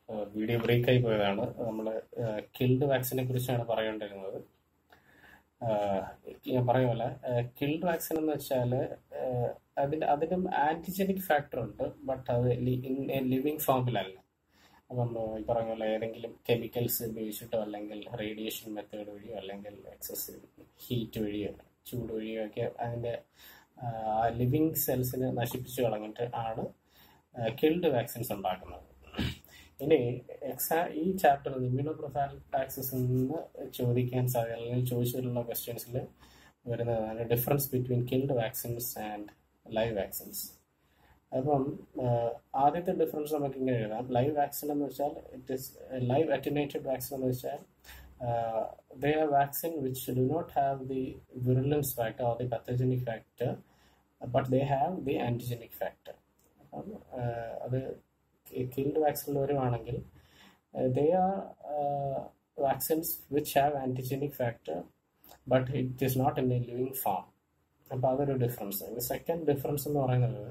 video break ആയി പോയതാണ് നമ്മൾ കിൽഡ് വാക്സിനെ കുറിച്ചാണ് പറയേണ്ടിരുന്നത് ആഹ് ഞാൻ പറയുമല്ല കിൽഡ് വാക്സിൻ എന്ന് വെച്ചാൽ അതിന് അതിനും ആന്റിജനിക് ഫാക്ടർ ഉണ്ട് ബട്ട് അത് ഇൻ ലിവിങ് ഫോമിലല്ല അപ്പം ഈ പറഞ്ഞ പോലെ ഏതെങ്കിലും കെമിക്കൽസ് ഉപയോഗിച്ചിട്ടോ അല്ലെങ്കിൽ റേഡിയേഷൻ മെത്തേഡ് വഴിയോ അല്ലെങ്കിൽ എക്സസീവ് ഹീറ്റ് വഴിയോ ചൂട് വഴിയോ ഒക്കെ അതിൻ്റെ ലിവിങ് സെൽസിനെ നശിപ്പിച്ചു കളഞ്ഞിട്ട് ആണ് കിൽഡ് വാക്സിൻസ് ഉണ്ടാക്കുന്നത് ഇനി എക്സാ ഈ ചാപ്റ്ററിൽ ഇമ്മ്യൂണോ പ്രൊഫൈലാക്സിസിൽ നിന്ന് ചോദിക്കാൻ സാധ്യത അല്ലെങ്കിൽ ചോദിച്ചിട്ടുള്ള ക്വസ്റ്റ്യൻസിൽ വരുന്നതാണ് difference between killed vaccines and live vaccines അപ്പം ആദ്യത്തെ ഡിഫറൻസ് നമുക്ക് ഇങ്ങനെ എഴുതാം ലൈവ് വാക്സിൻ എന്ന് വെച്ചാൽ it is live attenuated vaccine എന്ന് വെച്ചാൽ they are vaccine which do not have the virulence factor or the pathogenic factor but they have the antigenic factor അപ്പം അത് കിൽഡ് വാക്സിനിൽ വരുവാണെങ്കിൽ they are vaccines which have antigenic factor but it is not in a living form അപ്പോൾ അതൊരു difference second difference എന്ന് പറയുന്നത്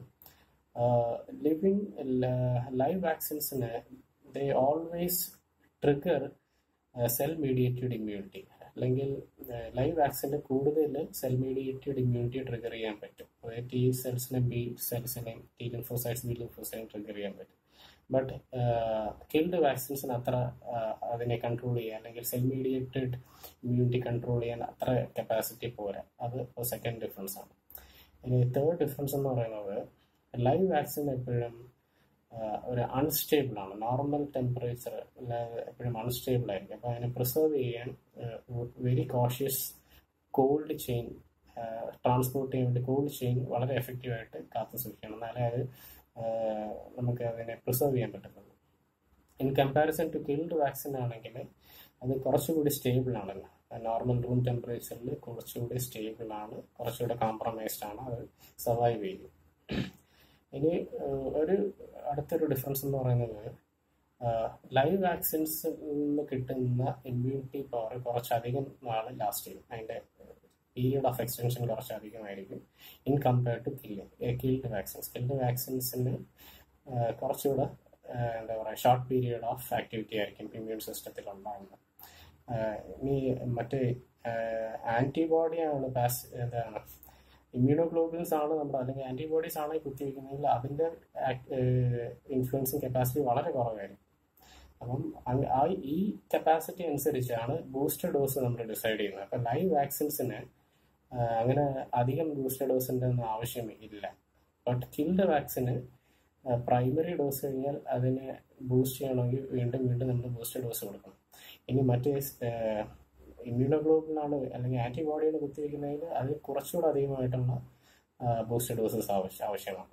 living live വാക്സിൻസിന് they always trigger cell mediated immunity അല്ലെങ്കിൽ ലൈവ് വാക്സിന് കൂടുതൽ സെൽ മീഡിയേറ്റഡ് ഇമ്മ്യൂണിറ്റി ട്രിഗർ ചെയ്യാൻ പറ്റും അതായത് ടി സെൽസിനെയും ബി സെൽസിനെയും ടി ലിംഫോസൈറ്റ്സ് ബി ലിംഫോസൈറ്റും ട്രിഗർ ചെയ്യാൻ പറ്റും ബട്ട് കിൽഡ് വാക്സിൻസിന് അത്ര അതിനെ കൺട്രോൾ ചെയ്യാൻ അല്ലെങ്കിൽ സെൽ മീഡിയേറ്റഡ് ഇമ്മ്യൂണിറ്റി കൺട്രോൾ ചെയ്യാൻ അത്ര കപ്പാസിറ്റി പോരാ അത് സെക്കൻഡ് ഡിഫറൻസ് ആണ് ഇനി തേർഡ് ഡിഫറൻസ് എന്ന് പറയുന്നത് ലൈവ് വാക്സിൻ എപ്പോഴും ഒരു അൺസ്റ്റേബിൾ ആണ് നോർമൽ ടെമ്പറേച്ചർ എപ്പോഴും അൺസ്റ്റേബിൾ ആയിരിക്കും അപ്പോൾ അതിനെ പ്രിസർവ് ചെയ്യാൻ very cautious cold chain transport ചെയ്യാൻ വേണ്ടി കോൾഡ് ചെയിൻ വളരെ എഫക്റ്റീവായിട്ട് കാത്തു സൂക്ഷിക്കണം എന്നാലേ അത് നമുക്ക് അതിനെ പ്രിസർവ് ചെയ്യാൻ പറ്റത്തുള്ളൂ in comparison to killed vaccine ആണെങ്കിൽ അത് കുറച്ചുകൂടി സ്റ്റേബിൾ ആണല്ലോ നോർമൽ റൂം ടെമ്പറേച്ചറിൽ കുറച്ചുകൂടി സ്റ്റേബിൾ ആണ് കുറച്ചുകൂടി കോംപ്രമൈസ്ഡ് ആണ് അത് സർവൈവ് ചെയ്യും ഇനി ഒരു അടുത്തൊരു ഡിഫറൻസ് എന്ന് പറയുന്നത് ലൈവ് വാക്സിൻസ് നിന്ന് കിട്ടുന്ന ഇമ്മ്യൂണിറ്റി പവർ കുറച്ചധികം നാൾ ലാസ്റ്റ് ചെയ്യും അതിൻ്റെ പീരിയഡ് ഓഫ് എക്സ്റ്റൻഷൻ കുറച്ചധികമായിരിക്കും in compare to kill killed vaccines killed വാക്സിൻസിന് കുറച്ചുകൂടെ എന്താ പറയുക ഷോർട്ട് പീരിയഡ് ഓഫ് ആക്ടിവിറ്റി ആയിരിക്കും ഇമ്മ്യൂൺ സിസ്റ്റത്തിൽ ഉണ്ടാകുന്നത് ഇനി മറ്റേ ആൻറ്റിബോഡിയാണ് പാസ് എന്താണ് ഇമ്മ്യൂണോഗ്ലോബിൻസ് ആണ് നമ്മുടെ അല്ലെങ്കിൽ ആന്റിബോഡീസ് ആണ് കുത്തിവെക്കുന്നതെങ്കിൽ അതിന്റെ ഇൻഫ്ലുവൻസിങ് കപ്പാസിറ്റി വളരെ കുറവായിരിക്കും അപ്പം ആ ഈ കപ്പാസിറ്റി അനുസരിച്ചാണ് ബൂസ്റ്റർ ഡോസ് നമ്മൾ ഡിസൈഡ് ചെയ്യുന്നത് അപ്പം ലൈവ് വാക്സിൻസിന് അങ്ങനെ അധികം ബൂസ്റ്റർ ഡോസിന്റെ ഒന്നും ആവശ്യം ഇല്ല ബട്ട് കിൽഡ് വാക്സിന് പ്രൈമറി ഡോസ് കഴിഞ്ഞാൽ അതിനെ ബൂസ്റ്റ് ചെയ്യണമെങ്കിൽ വീണ്ടും വീണ്ടും നമ്മൾ ബൂസ്റ്റർ ഡോസ് കൊടുക്കണം ഇനി മറ്റേ ഇമ്മ്യൂണോഗ്ലോബിനാണ് അല്ലെങ്കിൽ ആന്റിബോഡിയാണ് കുത്തിവെക്കുന്നതിൽ അത് കുറച്ചുകൂടെ അധികമായിട്ടുള്ള ബൂസ്റ്റർ ഡോസസ് ആവശ്യം ആവശ്യമാണ്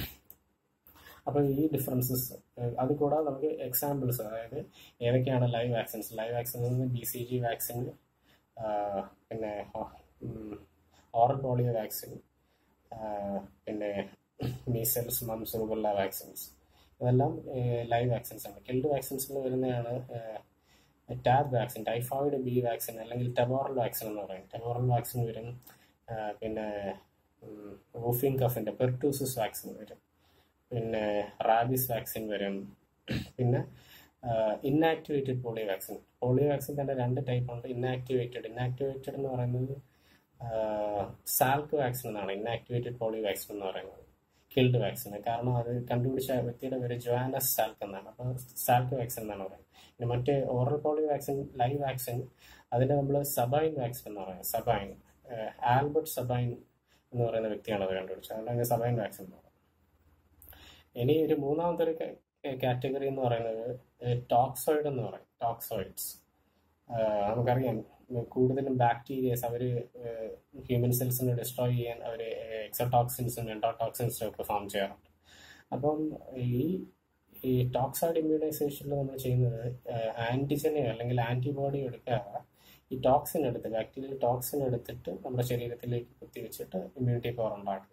അപ്പോൾ ഈ ഡിഫറൻസസ് അത് കൂടാതെ നമുക്ക് എക്സാമ്പിൾസ് അതായത് ഏതൊക്കെയാണ് live vaccines live vaccines B C G vaccine പിന്നെ ഓറൽ പോളിയോ വാക്സിൻ പിന്നെ മീസൽസ് മംസ് റുബുള്ള വാക്സിൻസ് ഇതെല്ലാം ലൈവ് വാക്സിൻസ് ആണ് കിൽഡ് വാക്സിൻസിൽ വരുന്നതാണ് TAB vaccine typhoid B vaccine അല്ലെങ്കിൽ ടെബോറൽ വാക്സിൻ എന്ന് പറയും ടെബോറൽ വാക്സിൻ വരും പിന്നെ റൂഫിൻ കഫിന്റെ പെർട്ടൂസിസ് വാക്സിൻ വരും പിന്നെ റാബിസ് വാക്സിൻ വരും പിന്നെ inactivated polio vaccine polio vaccine തന്നെ രണ്ട് ടൈപ്പ് ഉണ്ട് ഇന്നാക്ടിവേറ്റഡ് ഇന്നാക്ടിവേറ്റഡ് എന്ന് പറയുന്നത് സാൽക്ക് വാക്സിൻ എന്നാണ് ഇന്നാക്ടിവേറ്റഡ് പോളിയോ വാക്സിൻ എന്ന് പറയുന്നത് കിൽഡ് വാക്സിൻ കാരണം അത് കണ്ടുപിടിച്ച വ്യക്തിയുടെ പേര് ജോാനസ് സാൽക്ക് എന്നാണ് അപ്പോൾ സാൽക്ക് വാക്സിൻ എന്നാണ് പറയുന്നത് പിന്നെ മറ്റേ oral polio vaccine live vaccine അതിനെ നമ്മൾ സബൈൻ വാക്സിൻ എന്ന് പറയുന്നത് സബൈൻ ആൽബർട്ട് സബൈൻ എന്ന് പറയുന്ന വ്യക്തിയാണ് അത് കണ്ടുപിടിച്ചത് അതുകൊണ്ട് സബൈൻ വാക്സിൻ എന്ന് പറയുന്നത് ഇനി ഒരു മൂന്നാമത്തെ ഒരു കാറ്റഗറി എന്ന് പറയുന്നത് ടോക്സോയിഡ് എന്ന് പറയും ടോക്സോയിഡ്സ് നമുക്കറിയാം കൂടുതലും ബാക്ടീരിയസ് അവർ ഹ്യൂമൻ സെൽസിനെ ഡിസ്ട്രോയ് ചെയ്യാൻ അവർ എക്സോടോക്സിൻസും എൻഡോടോക്സിൻസും ഒക്കെ ഫോം ചെയ്യാറുണ്ട് അപ്പം ഈ ഈ ടോക്സൈഡ് ഇമ്മ്യൂണൈസേഷനിൽ നമ്മൾ ചെയ്യുന്നത് ആന്റിജനെ അല്ലെങ്കിൽ ആന്റിബോഡി എടുക്കാതെ ഈ ടോക്സിൻ എടുത്ത് ബാക്ടീരിയൽ ടോക്സിൻ എടുത്തിട്ട് നമ്മുടെ ശരീരത്തിലേക്ക് കുത്തിവെച്ചിട്ട് ഇമ്മ്യൂണിറ്റി പവർ ഉണ്ടാക്കുക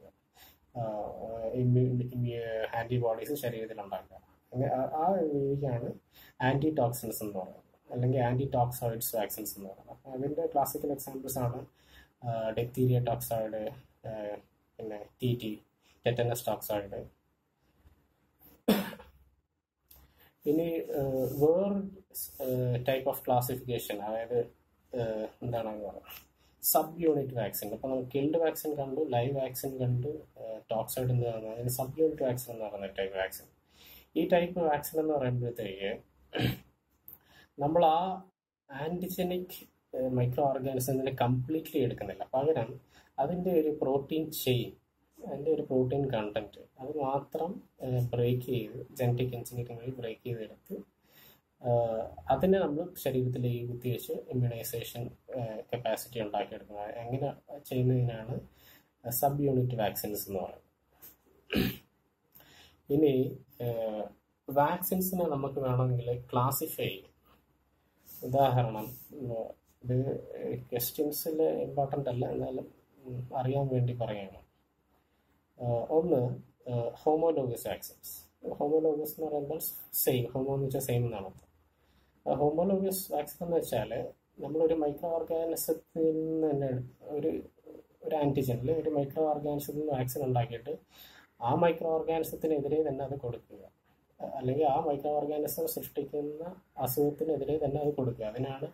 ആന്റിബോഡീസ് ശരീരത്തിൽ ഉണ്ടാക്കുക ആ രീതിക്കാണ് ആന്റി ടോക്സിൻസ് എന്ന് പറയുന്നത് അല്ലെങ്കിൽ ആന്റി ടോക്സോയിഡ്സ് വാക്സിൻസ് എന്ന് പറയുന്നത് അപ്പം അതിന്റെ ക്ലാസിക്കൽ എക്സാമ്പിൾസ് ആണ് ഡെക്തീരിയ ടോക്സോയിഡ് പിന്നെ ടി ടി ടെറ്റനസ് ടോക്സോയിഡ് ഇനി ഏഹ്, വേറൊരു ടൈപ്പ് ഓഫ് ക്ലാസിഫിക്കേഷൻ അതായത് ഏഹ്, എന്താണ് സബ് യൂണിറ്റ് വാക്സിൻ അപ്പൊ നമ്മൾ കിൽഡ് വാക്സിൻ കണ്ടു ലൈവ് വാക്സിൻ കണ്ടു ടോക്സൈഡ് എന്ന് പറയുന്നത് സബ് യൂണിറ്റ് വാക്സിൻ എന്ന് പറയുന്ന ടൈപ്പ് വാക്സിൻ ഈ ടൈപ്പ് വാക്സിൻ എന്ന് പറയുമ്പോഴത്തേക്ക് നമ്മൾ ആ ആന്റിജനിക് മൈക്രോ ഓർഗാനിസത്തിനെ കംപ്ലീറ്റ്ലി എടുക്കുന്നില്ല പകരം അതിന്റെ ഒരു പ്രോട്ടീൻ ചെയിൻ അതിന്റെ ഒരു പ്രോട്ടീൻ കണ്ടന്റ് അത് മാത്രം ബ്രേക്ക് ചെയ്ത് ജനറ്റിക് എഞ്ചിനീയറിംഗ് വഴി ബ്രേക്ക് ചെയ്തെടുത്ത് ആഹ് അതിനെ നമ്മൾ ശരീരത്തിലേക്ക് കുത്തിവെച്ച് ഇമ്മ്യൂണൈസേഷൻ കപ്പാസിറ്റി ഉണ്ടാക്കിയെടുക്കുന്നത് എങ്ങനെ ചെയ്യുന്നതിനാണ് സബ് യൂണിറ്റ് വാക്സിൻസ് എന്ന് പറയുന്നത് ഇനി വാക്സിൻസിനെ നമുക്ക് വേണമെങ്കിൽ ക്ലാസിഫൈ ചെയ്യും ഉദാഹരണം ഉം, ഇത് ക്വസ്റ്റ്യൻസിൽ ഇമ്പോർട്ടൻ്റ് അല്ല എന്നാലും ഉം, അറിയാൻ വേണ്ടി പറയാണ് ആഹ് ഒന്ന് ഹോമോലോഗസ് വാക്സിൻസ് ഹോമോലോഗസ് എന്ന് പറയുമ്പോൾ സെയിം ഹോമോ എന്ന് വെച്ചാൽ സെയിം എന്നാണ് അർത്ഥം ഹോമോലോഗസ് വാക്സിൻ എന്ന് വെച്ചാൽ നമ്മളൊരു മൈക്രോ ഓർഗാനിസത്തിൽ നിന്ന് തന്നെ ഒരു ഒരു ആന്റിജനിൽ ഒരു മൈക്രോ ഓർഗാനിസത്തിൽ നിന്ന് വാക്സിൻ ഉണ്ടാക്കിയിട്ട് ആ മൈക്രോ ഓർഗാനിസത്തിനെതിരെ തന്നെ അത് കൊടുക്കുക അല്ലെങ്കിൽ ആ മൈക്രോ ഓർഗാനിസം സൃഷ്ടിക്കുന്ന അസുഖത്തിനെതിരെ തന്നെ അത് കൊടുക്കുക അതിനാണ്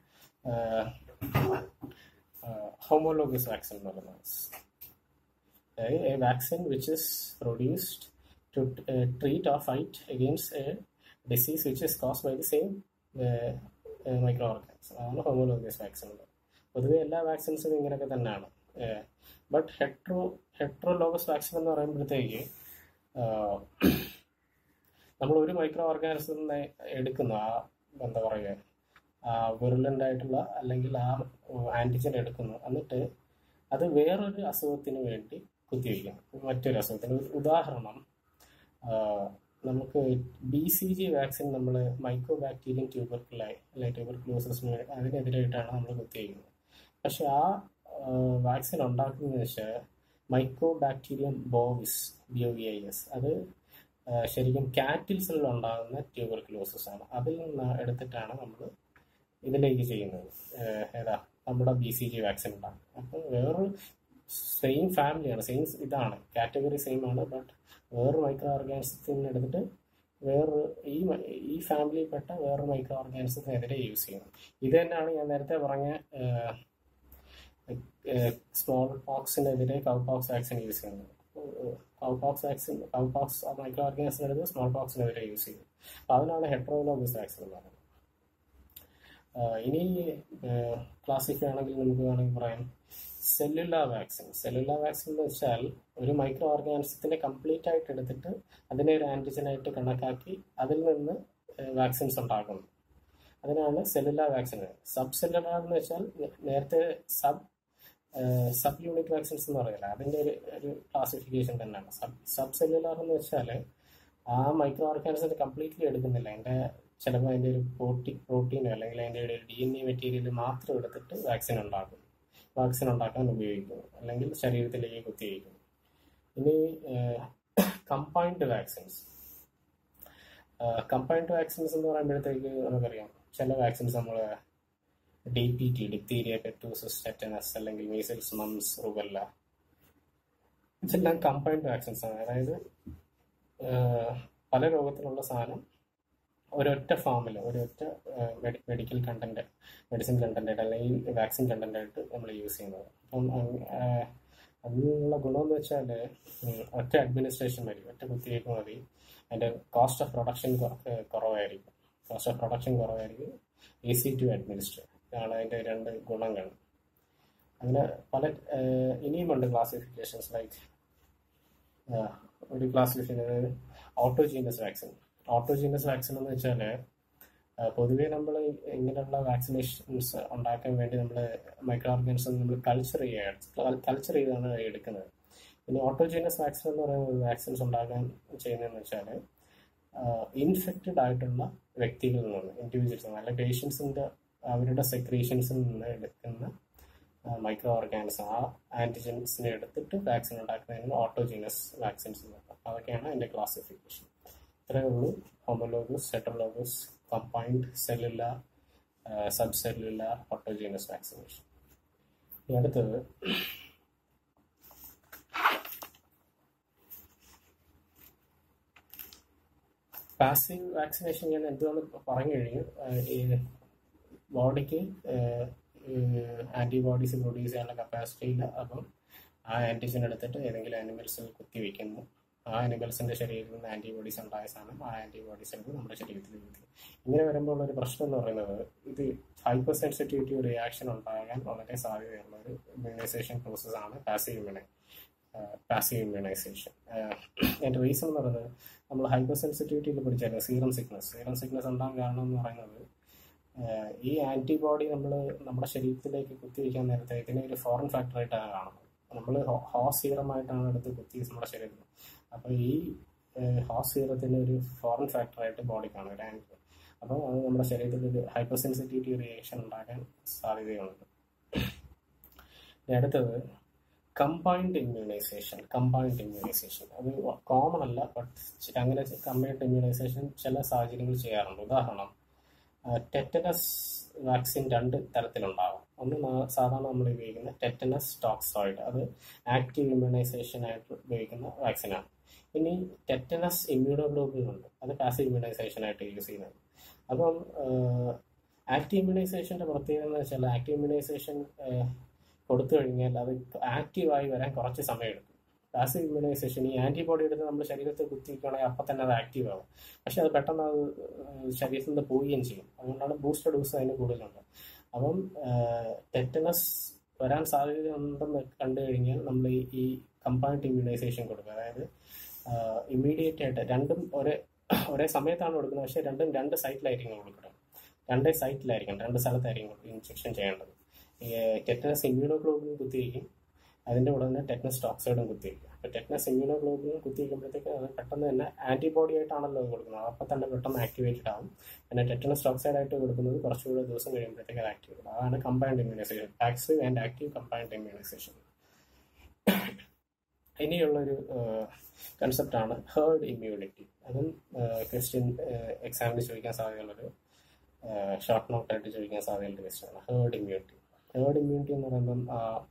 ഹോമോലോഗസ് വാക്സിൻ എന്ന് പറയുന്നത് a vaccine which is produced to uh, treat or fight against a disease which is caused by the same uh, uh, microorganism അതാണ് ഹോമോലോഗസ് വാക്സിൻ പൊതുവെ എല്ലാ വാക്സിൻസും ഇങ്ങനെയൊക്കെ തന്നെയാണ് ബട്ട് ഹെട്രോ ഹെട്രോലോഗസ് വാക്സിൻ എന്ന് പറയുമ്പോഴത്തേക്ക് നമ്മൾ ഒരു മൈക്രോ ഓർഗാനിസം എടുക്കുന്നു ആ എന്താ പറയുക ആ വിറുലൻ്റ് ആയിട്ടുള്ള അല്ലെങ്കിൽ ആ ആന്റിജൻ എടുക്കുന്നു എന്നിട്ട് അത് വേറൊരു അസുഖത്തിന് വേണ്ടി കുത്തിവയ്ക്കുന്നു മറ്റൊരു അസുഖത്തിന് ഒരു ഉദാഹരണം ആ, നമുക്ക് ബി സി ജി വാക്സിൻ നമ്മൾ മൈക്രോ ബാക്ടീരിയൻ ട്യൂബർക്കുലായി അല്ലെങ്കിൽ ട്യൂബർക്ലോസിന് അതിനെതിരായിട്ടാണ് നമ്മൾ കുത്തിവയ്ക്കുന്നത് പക്ഷെ ആ വാക്സിൻ ഉണ്ടാക്കുന്നതെന്ന് വെച്ചാൽ mycobacterium bovis B O V I S അത് ആ, ശരിക്കും കാറ്റിൽസിൽ ഉണ്ടാകുന്ന ട്യൂബർക്ലോസിസ് ആണ് അതിൽ നിന്ന് എടുത്തിട്ടാണ് നമ്മൾ ഇതിലേക്ക് ചെയ്യുന്നത് ഏഹ് ഏതാ നമ്മുടെ ബി സി ജി വാക്സിൻ ഉണ്ടാകും അപ്പം വേറൊരു സെയിം ഫാമിലിയാണ് സെയിം ഇതാണ് കാറ്റഗറി സെയിം ആണ് ബട്ട് വേറൊരു മൈക്രോ ഓർഗാനിസത്തിന് എടുത്തിട്ട് വേറൊരു ഈ മ- ഈ ഫാമിലിയിൽപ്പെട്ട വേറൊരു മൈക്രോ ഓർഗാനിസത്തിനെതിരെ യൂസ് ചെയ്യുന്നത് ഇത് തന്നെയാണ് ഞാൻ നേരത്തെ പറഞ്ഞ സ്മോൾ പോക്സിനെതിരെ കൗ പോക്സ് വാക്സിൻ യൂസ് ചെയ്യുന്നത് cowpox vaccine cowpox മൈക്രോ ഓർഗാനിസത്തിനെതിരെ സ്മോൾ പോക്സിനെതിരെ യൂസ് ചെയ്യുന്നത് അപ്പോൾ അതിനാണ് ഹെട്രോലോഗസ് വാക്സിൻ എന്ന് പറയുന്നത് ആഹ് ഇനി ക്ലാസിക് ആണെങ്കിൽ നമുക്ക് വേണമെങ്കിൽ പറയാം സെല്ലുലാർ വാക്സിൻ സെല്ലുലാർ വാക്സിൻ എന്ന് വെച്ചാൽ ഒരു മൈക്രോ ഓർഗാനിസത്തിനെ കംപ്ലീറ്റ് ആയിട്ട് എടുത്തിട്ട് അതിനെ ഒരു ആന്റിജനായിട്ട് കണക്കാക്കി അതിൽ നിന്ന് വാക്സിൻസ് ഉണ്ടാക്കുന്നു അതിനാണ് സെല്ലുലാർ വാക്സിൻ സബ് സെല്ലുലാർ എന്ന് വെച്ചാൽ നേ- നേരത്തെ സബ് സബ് യൂണിറ്റ് വാക്സിൻസ് എന്ന് പറയില്ല അതിന്റെ ഒരു ഒരു ക്ലാസിഫിക്കേഷൻ തന്നെയാണ് സബ് സബ് സെല്ലുലാർ എന്ന് വെച്ചാൽ ആ മൈക്രോ ഓർഗാനിസത്തെ കംപ്ലീറ്റ്ലി എടുക്കുന്നില്ല അതിന്റെ ചിലപ്പോൾ അതിന്റെ ഒരു പ്രോട്ടീൻ പ്രോട്ടീനോ അല്ലെങ്കിൽ അതിന്റെ ഒരു ഡി എൻ എ മെറ്റീരിയൽ മാത്രം എടുത്തിട്ട് വാക്സിൻ ഉണ്ടാക്കും വാക്സിൻ ഉണ്ടാക്കാൻ ഉപയോഗിക്കുന്നു അല്ലെങ്കിൽ ശരീരത്തിലേക്ക് കുത്തിവയ്ക്കുന്നു ഇനി കമ്പൈൻഡ് വാക്സിൻസ് കമ്പൈൻഡ് വാക്സിൻസ് എന്ന് പറയുമ്പോഴത്തേക്ക് നമുക്കറിയാം ചില വാക്സിൻസ് നമ്മൾ D P T diphtheria pertussis tetanus അല്ലെങ്കിൽ മീസിൽസ് മംസ് റുബല്ല ഇതെല്ലാം കമ്പൈൻഡ് വാക്സിൻസ് ആണ് അതായത് ആഹ് പല രോഗത്തിലുള്ള സാധനം ഒരൊറ്റ ഫാമിൽ ഒരൊറ്റ മെഡിക്കൽ കണ്ടന്റ് മെഡിസിൻ കണ്ടന്റ് ആയിട്ട് അല്ലെങ്കിൽ വാക്സിൻ കണ്ടന്റ് ആയിട്ട് നമ്മൾ യൂസ് ചെയ്യുന്നത് അപ്പം ആഹ് അതിനുള്ള ഗുണമെന്ന് വെച്ചാൽ ഒറ്റ അഡ്മിനിസ്ട്രേഷൻ മതി ഒറ്റ കുത്തിവയ്പ്പ് മതി അതിന്റെ കോസ്റ്റ് ഓഫ് പ്രൊഡക്ഷൻ കുറവായിരിക്കും കോസ്റ്റ് ഓഫ് പ്രൊഡക്ഷൻ കുറവായിരിക്കും ഈസി ടു അഡ്മിനിസ്റ്റർ ഇതാണ് അതിന്റെ രണ്ട് ഗുണങ്ങൾ അങ്ങനെ പല ആഹ് ഇനിയുമുണ്ട് ക്ലാസിഫിക്കേഷൻസ് ലൈക്ക് ഒരു classification autogenous vaccine autogenous vaccine എന്ന് വെച്ചാൽ പൊതുവേ നമ്മൾ ഇങ്ങനെയുള്ള വാക്സിനേഷൻസ് ഉണ്ടാക്കാൻ വേണ്ടി നമ്മൾ മൈക്രോ ഓർഗാനിസം നമ്മൾ കൾച്ചർ ചെയ്യുകയാണ് കൾച്ചർ ചെയ്താണ് എടുക്കുന്നത് പിന്നെ ഓട്ടോജീനസ് വാക്സിൻ എന്ന് പറയുന്ന വാക്സിൻസ് ഉണ്ടാക്കാൻ ചെയ്യുന്നതെന്ന് വെച്ചാൽ ഇൻഫെക്റ്റഡ് ആയിട്ടുള്ള വ്യക്തികളിൽ നിന്ന് ഇൻഡിവിജ്വൽസ് നിന്ന് അല്ലെങ്കിൽ പേഷ്യൻസിന്റെ അവരുടെ സെക്രീഷൻസിൽ നിന്ന് എടുക്കുന്ന മൈക്രോ ഓർഗാനിസം ആ ആന്റിജൻസിനെ എടുത്തിട്ട് വാക്സിൻ ഉണ്ടാക്കുന്നതിന് ഓട്ടോജീനസ് വാക്സിൻസ് എന്ന് പറയുന്നത് അതൊക്കെയാണ് അതിന്റെ ക്ലാസിഫിക്കേഷൻ ഇത്രയേ ഉള്ളൂ homologous heterologous combined cellular subcellular autogenous vaccination ഇനി അടുത്തത് പാസീവ് വാക്സിനേഷൻ ഞാൻ എന്തുവാന്ന് പറഞ്ഞു കഴിഞ്ഞു ആഹ് ഈ ബോഡിക്ക് ആന്റിബോഡീസ് പ്രൊഡ്യൂസ് ചെയ്യാനുള്ള കപ്പാസിറ്റി ഇല്ല അപ്പം ആ ആന്റിജൻ എടുത്തിട്ട് ഏതെങ്കിലും ആനിമൽസിൽ കുത്തിവെക്കുന്നു ആ ആനിമൽസിന്റെ ശരീരത്തിൽ നിന്ന് ആന്റിബോഡീസ് ഉണ്ടായ സാധനം ആ ആന്റിബോഡീസ് എടുത്ത് നമ്മുടെ ശരീരത്തിൽ കുത്തി ഒരു വരുമ്പോൾ ഉള്ള ഒരു പ്രശ്നം എന്ന് പറയുന്നത് ഇത് ഹൈപ്പർ സെൻസിറ്റിവിറ്റി റിയാക്ഷൻ ഉണ്ടാകാൻ വളരെ സാധ്യതയുള്ള ഒരു ഇമ്മ്യൂണൈസേഷൻ പ്രോസസ് ആണ് പാസീവ് ഇമ്മ്യൂണൈ പാസീവ് ഇമ്മ്യൂണൈസേഷൻ അതിന്റെ റീസൺ എന്ന് പറയുന്നത് നമ്മൾ ഹൈപ്പർ സെൻസിറ്റിവിറ്റിയിൽ പഠിച്ചായിരുന്നു സീറം സിക്നസ് സീറം സിക്നസ് ഉണ്ടാകാൻ കാരണം എന്ന് പറയുന്നത് ആഹ് ഈ ആന്റിബോഡി നമ്മൾ നമ്മുടെ ശരീരത്തിലേക്ക് കുത്തിവെക്കാൻ നേരത്തെ ഇതിനെ ഒരു ഫോറിൻ ഫാക്ടറായിട്ടാണ് കാണുന്നത് നമ്മൾ ഹോസ് സീറമായിട്ടാണ് എടുത്ത് കുത്തി നമ്മുടെ ശരീരത്തിൽ അപ്പോൾ ഈ ഹോസ് സീറത്തിന് ഒരു ഫോറിൻ ഫാക്ടറായിട്ട് ബോഡി കാണും ഒരു ആന്റി അപ്പോൾ അത് നമ്മുടെ ശരീരത്തിൽ ഒരു ഹൈപ്പർ സെൻസിറ്റിവിറ്റി റിയാക്ഷൻ ഉണ്ടാകാൻ സാധ്യതയുണ്ട് ഇനി അടുത്തത് കമ്പൈൻഡ് ഇമ്മ്യൂണൈസേഷൻ കമ്പൈൻഡ് ഇമ്മ്യൂണൈസേഷൻ അത് കോമൺ അല്ല ബട്ട് അങ്ങനെ കമ്പൈൻഡ് ഇമ്മ്യൂണൈസേഷൻ ചില സാഹചര്യങ്ങളിൽ ചെയ്യാറുണ്ട് ഉദാഹരണം ടെറ്റനസ് വാക്സിൻ രണ്ട് തരത്തിലുണ്ടാകും ഒന്ന് നാ- സാധാരണ നമ്മൾ ഉപയോഗിക്കുന്ന ടെറ്റനസ് ടോക്സോയിഡ് അത് ആക്റ്റീവ് ഇമ്മ്യൂണൈസേഷൻ ആയിട്ട് ഉപയോഗിക്കുന്ന വാക്സിനാണ് ഇനി ടെറ്റനസ് ഇമ്മ്യൂണോഗ്ലോബിൻ ഉണ്ട് അത് പാസീവ് ഇമ്മ്യൂണൈസേഷൻ ആയിട്ട് യൂസ് ചെയ്യുന്നത് അപ്പം ആക്റ്റീവ് ഇമ്മ്യൂണൈസേഷന്റെ പ്രത്യേകത എന്ന് വെച്ചാൽ ആക്റ്റീവ് ഇമ്മ്യൂണൈസേഷൻ കൊടുത്തു കഴിഞ്ഞാൽ അത് ആക്റ്റീവായി വരാൻ കുറച്ച് സമയം എടുക്കും പാസീവ് ഇമ്മ്യൂണൈസേഷൻ ഈ ആന്റിബോഡി എടുത്ത് നമ്മുടെ ശരീരത്തിൽ കുത്തിവെക്കുകയാണെങ്കിൽ അപ്പം തന്നെ അത് ആക്റ്റീവ് ആവും പക്ഷെ അത് പെട്ടെന്ന് അത് ഏഹ് ശരീരത്തിൽ നിന്ന് പോവുകയും ചെയ്യും അതുകൊണ്ടാണ് ബൂസ്റ്റർ ഡോസ് അതിന് കൂടുതലുണ്ട് അപ്പം ടെറ്റനസ് വരാൻ സാധ്യത ഉണ്ടെന്ന് കണ്ടു കഴിഞ്ഞാൽ നമ്മൾ ഈ ഈ കമ്പൗണ്ട് ഇമ്മ്യൂണൈസേഷൻ കൊടുക്കുക അതായത് ഇമ്മീഡിയറ്റ് ആയിട്ട് രണ്ടും ഒരേ ഒരേ സമയത്താണ് കൊടുക്കുന്നത് പക്ഷെ രണ്ടും രണ്ട് സൈറ്റിലായിരിക്കും കൊടുക്കുന്നത് രണ്ടേ സൈറ്റിലായിരിക്കും രണ്ട് സ്ഥലത്തായിരിക്കും ഇൻജെക്ഷൻ ചെയ്യേണ്ടത് ടെറ്റനസ് ഇമ്മ്യൂണോഗ്ലോബിൻ കുത്തിവയ്ക്കും അതിന്റെ കൂടെ തന്നെ ടെറ്റനസ് ടോക്സൈഡും കുത്തിവയ്ക്കും അപ്പോൾ ടെറ്റനസ് ഇമ്മ്യൂണോഗ്ലോബിൻ കുത്തിവയ്ക്കുമ്പോഴത്തേക്ക് അത് പെട്ടെന്ന് തന്നെ ആന്റിബോഡി ആയിട്ടാണല്ലോ അത് കൊടുക്കുന്നത് അപ്പം തന്നെ പെട്ടെന്ന് ആക്ടിവേറ്റഡ് ആവും പിന്നെ ടെറ്റനസ് ടോക്സൈഡ് ആയിട്ട് കൊടുക്കുന്നത് കുറച്ചുകൂടെ ദിവസം കഴിയുമ്പോഴത്തേക്ക് അത് ആക്റ്റീവ് ആവും അതാണ് combined immunisation പാക്സീവ് and active combined immunisation ഇനിയുള്ളൊരു കൺസെപ്റ്റാണ് heard immunity അതും ക്വസ്റ്റ്യൻ എക്സാമിന് ചോദിക്കാൻ സാധ്യതയുള്ളൊരു ഷോർട്ട് നോട്ടായിട്ട് ചോദിക്കാൻ സാധ്യതയുള്ള ക്വസ്റ്റ്യനാണ് ഹേർഡ് ഇമ്മ്യൂണിറ്റി ഹേർഡ് ഇമ്മ്യൂണിറ്റി എന്ന് പറയുമ്പം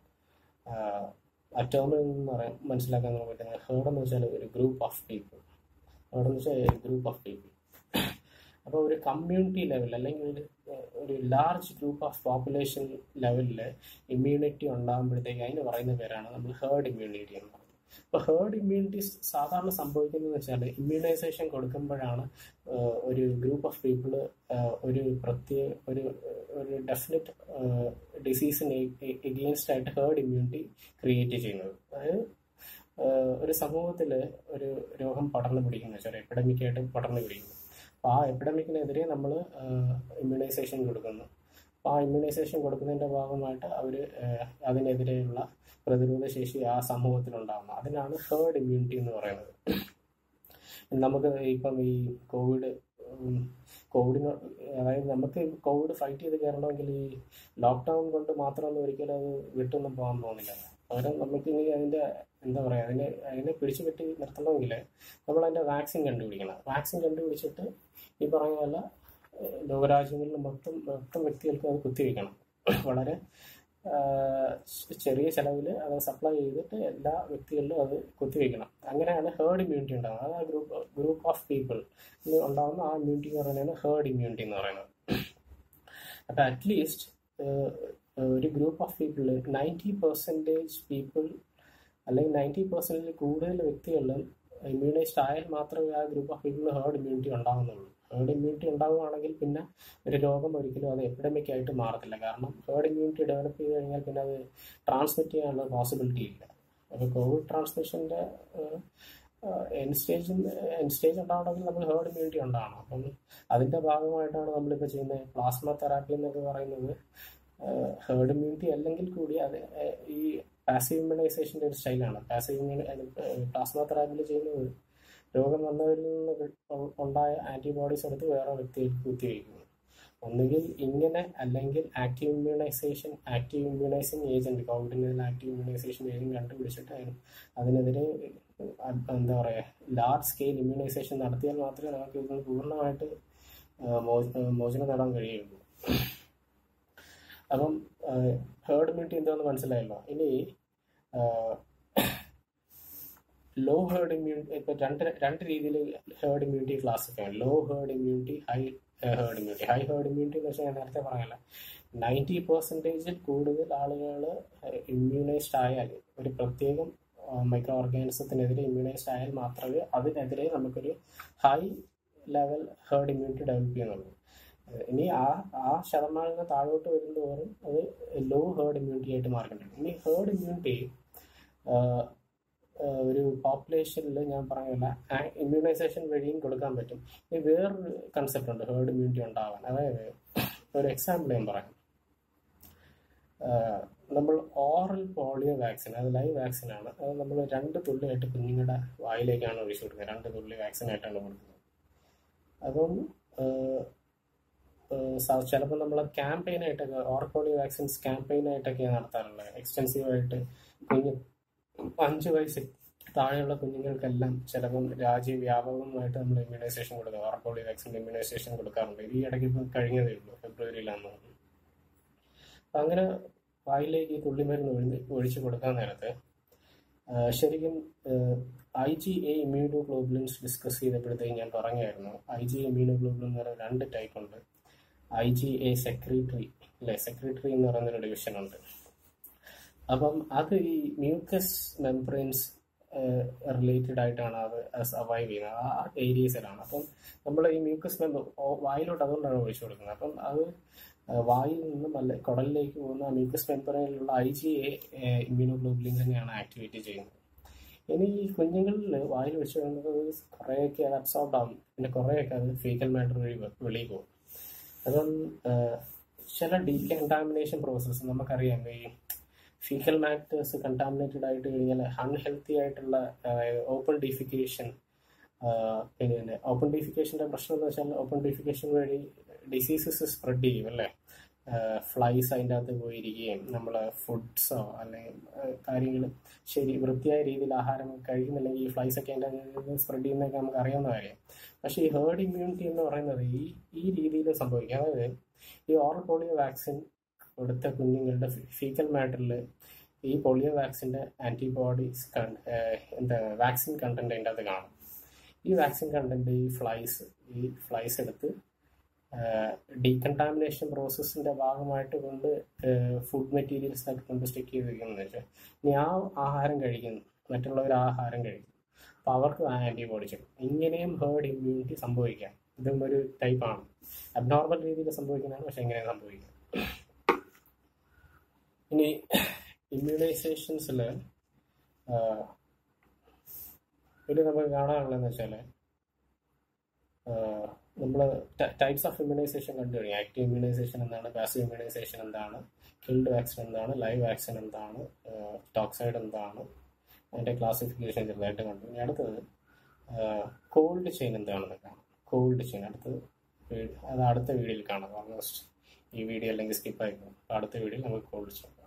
അറ്റോമിൽ നിന്ന് പറയാൻ മനസ്സിലാക്കാൻ നമുക്ക് പറ്റുന്നത് ഹേർഡ് എന്ന് വെച്ചാൽ ഒരു ഗ്രൂപ്പ് ഓഫ് പീപ്പിൾ ഹേർഡ് എന്ന് വെച്ചാൽ ഒരു ഗ്രൂപ്പ് ഓഫ് പീപ്പിൾ അപ്പോൾ ഒരു കമ്മ്യൂണിറ്റി ലെവൽ അല്ലെങ്കിൽ ഒരു ഒരു ലാർജ് ഗ്രൂപ്പ് ഓഫ് പോപ്പുലേഷൻ ലെവലിൽ ഇമ്മ്യൂണിറ്റി ഉണ്ടാകുമ്പോഴത്തേക്ക് അതിന് പറയുന്ന പേരാണ് നമ്മൾ ഹേർഡ് ഇമ്മ്യൂണിറ്റി എന്ന് പറയുന്നത് അപ്പോൾ ഹേർഡ് ഇമ്മ്യൂണിറ്റി സാധാരണ സംഭവിക്കുന്നത് വെച്ചാൽ ഇമ്മ്യൂണൈസേഷൻ കൊടുക്കുമ്പോഴാണ് ആഹ്, ഒരു ഗ്രൂപ്പ് ഓഫ് പീപ്പിൾ ഒരു പ്രത്യേക ഒരു ഒരു ഡെഫിനറ്റ് ഡിസീസിന് എഗെയിൻസ്റ്റ് ആയിട്ട് ഹേർഡ് ഇമ്മ്യൂണിറ്റി ക്രിയേറ്റ് ചെയ്യുന്നത് അതായത് ആഹ്, ഒരു സമൂഹത്തിൽ ഒരു രോഗം പടർന്നു പിടിക്കുന്ന വെച്ചാൽ എപ്പിഡമിക് ആയിട്ട് പടർന്നു പിടിക്കുന്നു അപ്പോൾ ആ എപ്പിഡമിക്കിനെതിരെ നമ്മൾ ഇമ്മ്യൂണൈസേഷൻ കൊടുക്കുന്നു അപ്പോൾ ആ ഇമ്മ്യൂണൈസേഷൻ കൊടുക്കുന്നതിൻ്റെ ഭാഗമായിട്ട് അവർ അതിനെതിരെയുള്ള പ്രതിരോധ ശേഷി ആ സമൂഹത്തിലുണ്ടാകുന്നു അതിനാണ് ഹേർഡ് ഇമ്മ്യൂണിറ്റി എന്ന് പറയുന്നത് നമുക്ക് ഇപ്പം ഈ കോവിഡ് ഉം, കോവിഡിന് അതായത് നമുക്ക് കോവിഡ് ഫൈറ്റ് ചെയ്ത് കയറണമെങ്കിൽ ഈ ലോക്ക്ഡൗൺ കൊണ്ട് മാത്രമൊന്നും ഒരിക്കലും അത് വിട്ടൊന്നും പോകാൻ പോകുന്നില്ല പകരം നമുക്ക് ഇനി അതിൻ്റെ എന്താ പറയുക അതിനെ അതിനെ പിടിച്ചു കെട്ടി നിർത്തണമെങ്കിൽ നമ്മൾ അതിൻ്റെ വാക്സിൻ കണ്ടുപിടിക്കണം വാക്സിൻ കണ്ടുപിടിച്ചിട്ട് ഈ പറഞ്ഞ പോലെ ഏഹ്, ലോകരാജ്യങ്ങളിൽ മൊത്തം മൊത്തം വ്യക്തികൾക്ക് അത് കുത്തിവെക്കണം വളരെ ആഹ്, ചെറിയ ചെലവിൽ അത് സപ്ലൈ ചെയ്തിട്ട് എല്ലാ വ്യക്തികളിലും അത് കുത്തിവെക്കണം അങ്ങനെയാണ് ഹേർഡ് ഇമ്മ്യൂണിറ്റി ഉണ്ടാകുന്നത് അത് ആ ഗ്രൂപ്പ് ഗ്രൂപ്പ് ഓഫ് പീപ്പിൾ ഉണ്ടാകുന്ന ആ ഇമ്മ്യൂണിറ്റി എന്ന് പറയുന്നതാണ് ഹേർഡ് ഇമ്മ്യൂണിറ്റി എന്ന് പറയുന്നത് അപ്പം അറ്റ്ലീസ്റ്റ് ഒരു group of people ninety percentage people അല്ലെങ്കിൽ നയൻറ്റി പെർസെൻറ്റേജ് കൂടുതൽ വ്യക്തികളിലും ഇമ്മ്യൂണൈസ്ഡ് ആയാൽ മാത്രമേ ആ group of people herd immunity ഉണ്ടാകുന്നുള്ളൂ ഹേർഡ് ഇമ്മ്യൂണിറ്റി ഉണ്ടാവുകയാണെങ്കിൽ പിന്നെ ഒരു രോഗം ഒരിക്കലും അത് എപ്പിഡമിക് ആയിട്ട് മാറത്തില്ല കാരണം ഹേർഡ് ഇമ്മ്യൂണിറ്റി ഡെവലപ്പ് ചെയ്ത് കഴിഞ്ഞാൽ പിന്നെ അത് ട്രാൻസ്മിറ്റ് ചെയ്യാനുള്ള പോസിബിലിറ്റി ഇല്ല അപ്പോൾ കോവിഡ് ട്രാൻസ്മിഷൻ്റെ എൻ സ്റ്റേജ് എൻ സ്റ്റേജ് ഉണ്ടാവണമെങ്കിൽ നമ്മൾ ഹേർഡ് ഇമ്മ്യൂണിറ്റി ഉണ്ടാവണം അപ്പം അതിൻ്റെ ഭാഗമായിട്ടാണ് നമ്മളിപ്പോൾ ചെയ്യുന്നത് പ്ലാസ്മ തെറാപ്പി എന്നൊക്കെ പറയുന്നത് ഹേർഡ് ഇമ്മ്യൂണിറ്റി അല്ലെങ്കിൽ കൂടി അത് ഏഹ്, ഈ പാസീവ് ഇമ്മ്യൂണൈസേഷൻ്റെ ഒരു സ്റ്റൈലാണ് പാസീവ് ഇമ്മ്യൂണി പ്ലാസ്മ തെറാപ്പിയിൽ ചെയ്യുന്നത് രോഗം വന്നവരിൽ നിന്ന് ഉ- ഉണ്ടായ ആന്റിബോഡീസ് എടുത്ത് വേറെ വ്യക്തികൾക്ക് കുത്തിവയ്ക്കുന്നു ഒന്നുകിൽ ഇങ്ങനെ അല്ലെങ്കിൽ active immunisation active immunising agent കോവിഡിന് ആക്റ്റീവ് ഇമ്മ്യൂണൈസേഷൻ ഏജന്റ് കണ്ടുപിടിച്ചിട്ട് അതിന് അതിനെതിരെ അ- എന്താ പറയുക ലാർജ് സ്കെയിൽ ഇമ്മ്യൂണൈസേഷൻ നടത്തിയാൽ മാത്രമേ നമുക്ക് ഇതിന് പൂർണ്ണമായിട്ട് ആ, മോ- ആ, മോചനം നേടാൻ കഴിയുള്ളൂ അപ്പം ഹേർഡ് ഇമ്മ്യൂണിറ്റി എന്താണെന്ന് മനസ്സിലായല്ലോ ഇനി ലോ ഹേർഡ് ഇമ്മ്യൂണിറ്റി ഇപ്പൊ രണ്ട് രണ്ട് രീതിയിൽ ഹേർഡ് ഇമ്മ്യൂണിറ്റി ക്ലാസിഫൈ ആണ് low herd immunity high herd immunity high herd immunity എന്ന് വെച്ചാൽ ഞാൻ നേരത്തെ പറഞ്ഞല്ല നയൻറ്റി പെർസെൻറ്റേജിൽ കൂടുതൽ ആളുകൾ ഇമ്മ്യൂണൈസ്ഡ് ആയാൽ ഒരു പ്രത്യേകം മൈക്രോ ഓർഗാനിസത്തിനെതിരെ ഇമ്മ്യൂണൈസ്ഡ് ആയാൽ മാത്രമേ അതിനെതിരെ നമുക്കൊരു high level herd immunity develop ചെയ്യുന്നുള്ളൂ ഇനി ആ ആ ശതമാനം താഴോട്ട് വരുന്നതോറും അത് ലോ ഹേർഡ് ഇമ്മ്യൂണിറ്റി ആയിട്ട് മാറിക്കൊണ്ടിരിക്കും ഇനി ഹേർഡ് ഇമ്മ്യൂണിറ്റി ഒരു പോപ്പുലേഷനിൽ ഞാൻ പറഞ്ഞില്ല ഇമ്മ്യൂണൈസേഷൻ വഴിയും കൊടുക്കാൻ പറ്റും ഇനി വേറൊരു കൺസെപ്റ്റ് ഉണ്ട് ഹേർഡ് ഇമ്മ്യൂണിറ്റി ഉണ്ടാവാൻ അതായത് ഒരു എക്സാമ്പിൾ ഞാൻ പറയാം നമ്മൾ ഓറൽ പോളിയോ വാക്സിൻ അത് ലൈവ് വാക്സിൻ ആണ് അത് നമ്മൾ രണ്ട് തുള്ളിയായിട്ട് കുഞ്ഞുങ്ങളുടെ വായിലേക്കാണ് ഒഴിച്ചു കൊടുക്കുന്നത് രണ്ട് തുള്ളി വാക്സിൻ ആയിട്ടാണ് കൊടുക്കുന്നത് അപ്പം ചിലപ്പോൾ നമ്മൾ ക്യാമ്പയിൻ ആയിട്ടൊക്കെ ഓറൽ പോളിയോ വാക്സിൻസ് ക്യാമ്പയിൻ ആയിട്ടൊക്കെ നടത്താറുള്ളത് എക്സ്റ്റെൻസീവ് ആയിട്ട് കുഞ്ഞ് അഞ്ച് വയസ്സ് താഴെയുള്ള കുഞ്ഞുങ്ങൾക്കെല്ലാം ചിലപ്പം രാജ്യവ്യാപകമായിട്ട് നമ്മൾ ഇമ്മ്യൂണൈസേഷൻ കൊടുക്കുക ഓറൽ പോളിയോ വാക്സിൻ ഇമ്മ്യൂണൈസേഷൻ കൊടുക്കാറുണ്ട് ഈ ഇടയ്ക്ക് ഇപ്പം കഴിഞ്ഞതേ ഉള്ളൂ ഫെബ്രുവരിയിലാണെന്ന് തോന്നുന്നു അപ്പം അങ്ങനെ വായിലേക്ക് ഈ തുള്ളിമരുന്ന് ഒഴിഞ്ഞ് ഒഴിച്ചു കൊടുക്കാൻ നേരത്ത് ശരിക്കും I G A immunoglobulins discuss ചെയ്തപ്പോഴത്തേക്ക് ഞാൻ പറഞ്ഞായിരുന്നു ഐ ജി ഇമ്മ്യൂണോഗ്ലോബുലിൻ എന്ന് പറയുന്ന രണ്ട് ടൈപ്പ് ഉണ്ട് ഐ ജി എ സെക്രട്ടറി അല്ലെ സെക്രട്ടറി എന്ന് പറയുന്നൊരു ഡിവിഷൻ ഉണ്ട് അപ്പം അത് ഈ മ്യൂക്കസ് മെംബ്രെയിൻസ് റിലേറ്റഡ് ആയിട്ടാണ് അത് സർവൈവ് ചെയ്യുന്നത് ആ ഏരിയസിലാണ് അപ്പം നമ്മൾ ഈ മ്യൂക്കസ് മെമ്പർ വായിലോട്ട് അതുകൊണ്ടാണ് ഒഴിച്ചു കൊടുക്കുന്നത് അപ്പം അത് വായിൽ നിന്നും അല്ല കുടലിലേക്ക് പോകുന്ന മ്യൂക്കസ് മെമ്പറയിലുള്ള ഐ ജി എ ഇമ്മ്യൂണോഗ്ലോബുലിൻ തന്നെയാണ് ആക്ടിവേറ്റ് ചെയ്യുന്നത് ഇനി ഈ കുഞ്ഞുങ്ങളിൽ വായിൽ വെച്ച് വരുന്നത് കുറേയൊക്കെ അത് അബ്സോർബ് ആവും പിന്നെ കുറേയൊക്കെ അത് ഫീക്കൽ മാറ്റർ വഴി വെളിയിൽ പോകും അപ്പം ചില ഡീകണ്ടാമിനേഷൻ പ്രോസസ്സ് നമുക്കറിയാം ഈ ഫീക്കൽ മാറ്റേഴ്സ് കണ്ടാമിനേറ്റഡ് ആയിട്ട് കഴിഞ്ഞാൽ അൺഹെൽത്തി ആയിട്ടുള്ള ഓപ്പൺ ഡിഫിക്കേഷൻ പിന്നെ ഓപ്പൺ ഡിഫിക്കേഷൻ്റെ പ്രശ്നം എന്ന് വെച്ചാൽ ഓപ്പൺ ഡിഫിക്കേഷൻ വഴി ഡിസീസസ് സ്പ്രെഡ് ചെയ്യും അല്ലേ ഫ്ലൈസ് അതിൻ്റെ അകത്ത് പോയിരിക്കുകയും നമ്മൾ ഫുഡ്സോ അല്ലെങ്കിൽ കാര്യങ്ങൾ ശരി വൃത്തിയായ രീതിയിൽ ആഹാരം കഴിക്കുന്നില്ലെങ്കിൽ ഈ ഫ്ലൈസ് ഒക്കെ അതിൻ്റെ അകത്ത് സ്പ്രെഡ് ചെയ്യുന്നതൊക്കെ നമുക്ക് അറിയാവുന്ന കാര്യം പക്ഷേ ഈ ഹേർഡ് ഇമ്മ്യൂണിറ്റി എന്ന് പറയുന്നത് ഈ ഈ രീതിയിൽ സംഭവിക്കും അതായത് ഈ ഓറൽ പോളിയോ വാക്സിൻ കൊടുത്ത കുഞ്ഞുങ്ങളുടെ ഫീക്കൽ മാറ്ററിൽ ഈ പോളിയോ വാക്സിൻ്റെ ആൻറ്റിബോഡീസ് എന്താ വാക്സിൻ കണ്ടന്റ് അതിൻ്റെ അകത്ത് കാണും ഈ വാക്സിൻ കണ്ടന്റ് ഈ ഫ്ലൈസ് ഈ ഫ്ലൈസ് എടുത്ത് ഡീകണ്ടാമിനേഷൻ പ്രോസസ്സിന്റെ ഭാഗമായിട്ട് കൊണ്ട് ഫുഡ് മെറ്റീരിയൽസ് ഒക്കെ കൊണ്ട് സ്റ്റിക്ക് ചെയ്ത് വെക്കുന്നത് വെച്ചാൽ ഇനി ആ ആഹാരം കഴിക്കുന്നു മറ്റുള്ളവർ ആഹാരം കഴിക്കും അപ്പോൾ അവർക്ക് ആൻറ്റിബോഡീസ് കിട്ടും ഇങ്ങനെയും ഹേർഡ് ഇമ്മ്യൂണിറ്റി സംഭവിക്കാം ഇതും ഒരു ടൈപ്പാണ് അബ്നോർമൽ രീതിയിൽ സംഭവിക്കുന്നതാണ് പക്ഷെ എങ്ങനെ സംഭവിക്കാം ഇനി ഇമ്മ്യൂണൈസേഷൻസിൽ ഇതിൽ നമുക്ക് കാണാനുള്ളതെന്ന് വെച്ചാൽ നമ്മൾ ടൈപ്സ് ഓഫ് ഇമ്മ്യൂണൈസേഷൻ കണ്ടു കഴിഞ്ഞു ആക്റ്റീവ് ഇമ്മ്യൂണൈസേഷൻ എന്താണ് പാസീവ് ഇമ്മ്യൂണൈസേഷൻ എന്താണ് കിൽഡ് വാക്സിൻ എന്താണ് ലൈവ് വാക്സിൻ എന്താണ് ടോക്സൈഡ് എന്താണ് അതിൻ്റെ ക്ലാസിഫിക്കേഷൻ ചെറുതായിട്ട് കണ്ടു ഇനി അടുത്തത് കോൾഡ് ചെയിൻ എന്താണെന്ന് കാണാം കോൾഡ് ചെയിൻ അടുത്തത് അത് അടുത്ത വീഡിയോയിൽ കാണാം ഓൾമോസ്റ്റ് ഈ വീഡിയോ അല്ലെങ്കിൽ സ്കിപ്പ് ആയിരുന്നു അടുത്ത വീഡിയോയിൽ നമുക്ക് കോൾഡ് ചെയിൻ